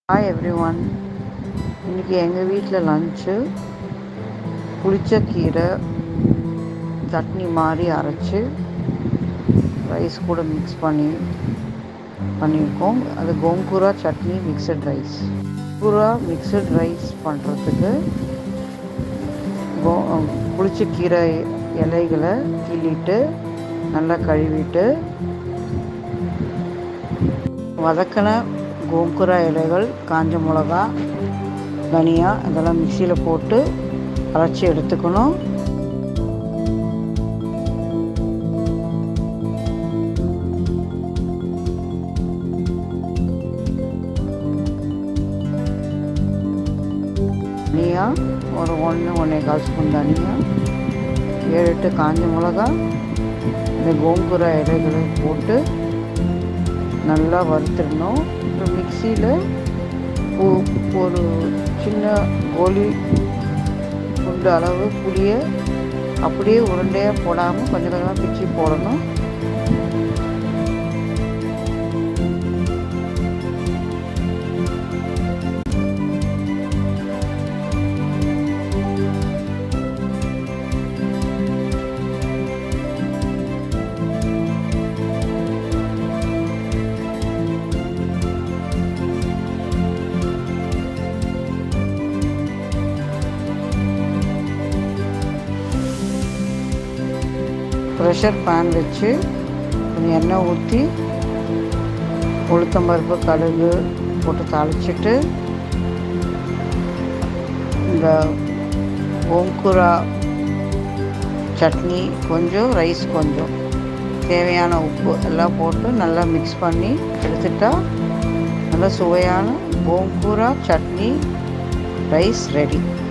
hi every one இன்றைக்கி எங்கள் வீட்டில் லஞ்சு புளிச்ச கீரை சட்னி மாதிரி அரைச்சி ரைஸ் கூட மிக்ஸ் பண்ணி பண்ணியிருக்கோம் அது கோங்கூரா சட்னி மிக்சட் ரைஸ் கூரா மிக்சட் ரைஸ் பண்ணுறதுக்கு கோ புளிச்ச கீரை இலைகளை கிள்ளிட்டு நல்லா கழுவிட்டு வதக்கின கோங்குரா இலைகள் காஞ்ச மிளகா தனியா இதெல்லாம் மிக்சியில் போட்டு அரைச்சி எடுத்துக்கணும் தனியா ஒரு ஒன்று ஒன்றே கால் ஸ்பூன் தனியா ஏழு எட்டு காஞ்ச மிளகா இந்த கோங்குரா இலைகளை போட்டு நல்லா வறுத்துடணும் அப்புறம் மிக்சியில் ஒரு சின்ன கோலி குண்டு அளவு புளியை அப்படியே உருண்டையாக போடாமல் கொஞ்சம் கொஞ்சமாக பிச்சு போடணும் ப்ரெஷர் பேன் வச்சு கொஞ்சம் எண்ணெய் ஊற்றி உளுத்தம்பருப்பு கடுகு போட்டு தாளிச்சிட்டு இந்த ஓங்குரா சட்னி கொஞ்சம் ரைஸ் கொஞ்சம் தேவையான உப்பு எல்லாம் போட்டு நல்லா மிக்ஸ் பண்ணி எடுத்துட்டா நல்லா சுவையான கோங்கூரா சட்னி ரைஸ் ரெடி